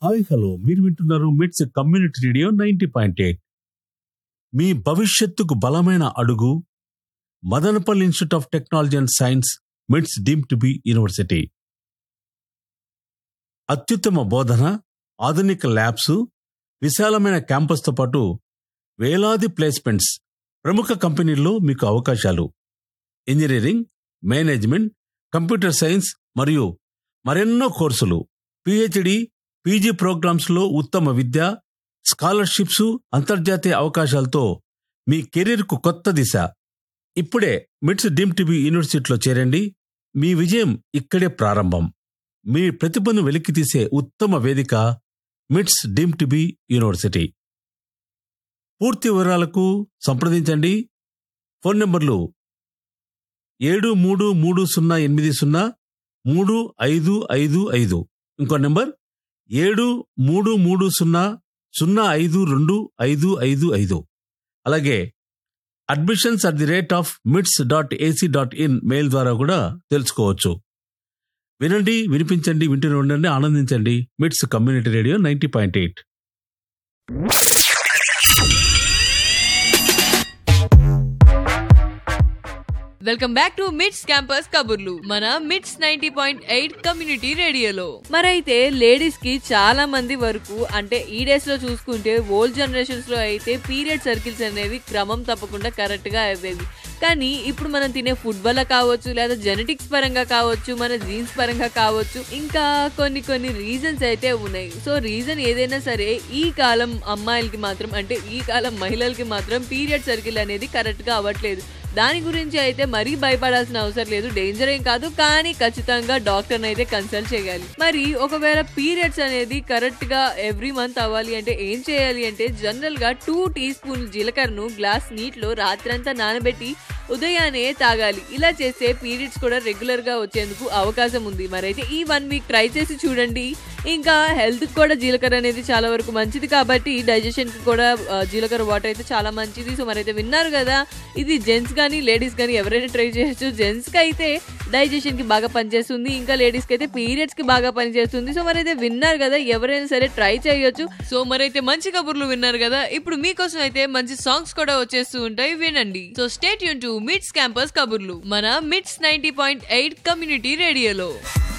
hi hello మీరు వింటున్నారు MITS community radio ninety point eight మీ భవిష్యత్తుకు బలమైన అడుగు Madanapalle institute of technology and science MITS deemed to be university అత్యుత్తమ బోధన ఆధునిక ల్యాబ్స్ విశాలమైన క్యాంపస్తో పాటు వేలాది ప్లేస్మెంట్స్ ప్రముఖ కంపెనీల్లో మీకు అవకాశాలు ఇంజనీరింగ్ మేనేజ్మెంట్ కంప్యూటర్ సైన్స్ మరియు మరెన్నో కోర్సులు పిహెచ్డి పీజీ ప్రోగ్రామ్స్ లో ఉత్తమ విద్య స్కాలర్షిప్స్ అంతర్జాతీయ అవకాశాలతో మీ కెరీర్కు కొత్త దిశ ఇప్పుడే మిట్స్ డీమ్ టీవీ యూనివర్సిటీలో చేరండి మీ విజయం ఇక్కడే ప్రారంభం మీ ప్రతిభను వెలికితీసే ఉత్తమ వేదిక మిట్స్ డీమ్ టీవీ యూనివర్సిటీ పూర్తి వివరాలకు సంప్రదించండి ఫోన్ నంబర్లు ఏడు మూడు మూడు సున్నా ఎనిమిది సున్నా మూడు ఐదు ఐదు ఐదు ఇంకో నెంబర్ ఏడు మూడు మూడు సున్నా సున్నా ఐదు రెండు ఐదు ఐదు ఐదు అలాగే admissions at the rate of MITS dot AC dot in mail ద్వారా కూడా తెలుసుకోవచ్చు వినండి వినిపించండి వింటూనే ఉండండి ఆనందించండి MITS community radio ninety point eight welcome back to MITS campus కబుర్లు మన MITS ninety point eight community రేడియోలో మరైతే లేడీస్ కి చాలా మంది వరకు అంటే ఈ డేస్ లో చూసుకుంటే ఓల్డ్ జనరేషన్స్ లో అయితే పీరియడ్ సర్కిల్స్ అనేవి క్రమం తప్పకుండా కరెక్ట్ గా అయ్యేవి కానీ ఇప్పుడు మనం తినే ఫుడ్ వల్ల కావచ్చు లేదా జెనెటిక్స్ పరంగా కావచ్చు మన జీన్స్ పరంగా కావచ్చు ఇంకా కొన్ని కొన్ని రీజన్స్ అయితే ఉన్నాయి సో రీజన్ ఏదైనా సరే ఈ కాలం అమ్మాయిలకి మాత్రం అంటే ఈ కాలం మహిళలకి మాత్రం పీరియడ్ సర్కిల్ అనేది కరెక్ట్ గా అవ్వట్లేదు దాని గురించి అయితే మరీ భయపడాల్సిన అవసరం లేదు డేంజర్ ఏం కాదు కానీ ఖచ్చితంగా డాక్టర్ అయితే కన్సల్ట్ చేయాలి మరి ఒకవేళ పీరియడ్స్ అనేది కరెక్ట్ గా ఎవ్రీ మంత్ అవ్వాలి అంటే ఏం చేయాలి అంటే జనరల్ గా టూ టీ స్పూన్ జీలకర్రను గ్లాస్ నీటిలో రాత్రంతా నానబెట్టి ఉదయాన్నే తాగాలి ఇలా చేస్తే పీరియడ్స్ కూడా రెగ్యులర్ గా వచ్చేందుకు అవకాశం ఉంది మరైతే ఈ వన్ వీక్ ట్రై చేసి చూడండి ఇంకా హెల్త్ కూడా జీలకర్ర అనేది చాలా వరకు మంచిది కాబట్టి డైజెషన్ కి కూడా ఆ, జీలకర్ర వాటర్ అయితే చాలా మంచిది సో మరైతే విన్నారు కదా ఇది జెంట్స్ కానీ లేడీస్ కానీ ఎవరైనా ట్రై చేయొచ్చు జెంట్స్ కి అయితే డైజెషన్ కి బాగా పనిచేస్తుంది ఇంకా లేడీస్ కి అయితే పీరియడ్స్ కి బాగా పనిచేస్తుంది సో మరైతే విన్నారు కదా ఎవరైనా సరే ట్రై చేయొచ్చు సో మరైతే మంచి కబుర్లు విన్నారు కదా ఇప్పుడు మీకోసం అయితే మంచి సాంగ్స్ కూడా వచ్చేస్తూ ఉంటాయి వినండి సో స్టేట్ యూన్ టు మిడ్స్ క్యాంపస్ కబుర్లు మన MITS ninety point eight community రేడియోలో